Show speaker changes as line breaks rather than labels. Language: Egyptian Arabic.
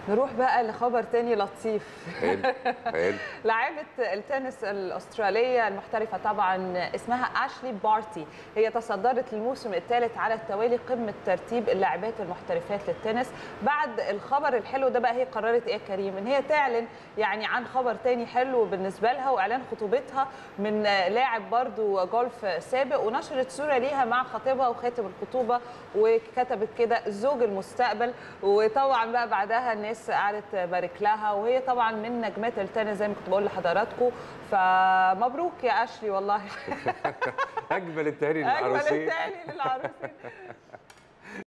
نروح بقى لخبر تاني لطيف
حلو حلو
لاعبة التنس الأسترالية المحترفة طبعا اسمها أشلي بارتي هي تصدرت الموسم الثالث على التوالي قمة ترتيب اللاعبات المحترفات للتنس بعد الخبر الحلو ده بقى هي قررت ايه يا كريم ان هي تعلن يعني عن خبر تاني حلو بالنسبة لها واعلان خطوبتها من لاعب برضو جولف سابق ونشرت صورة ليها مع خطيبها وخاتم الخطوبة وكتبت كده زوج المستقبل وطبعا بقى بعدها الناس قعدت تبارك لها وهي طبعا من نجمات التنس زي ما كنت بقول لحضراتكم فمبروك يا اشلي والله
اجمل التهاني
اجمل
للعروسين
التهاني للعروسين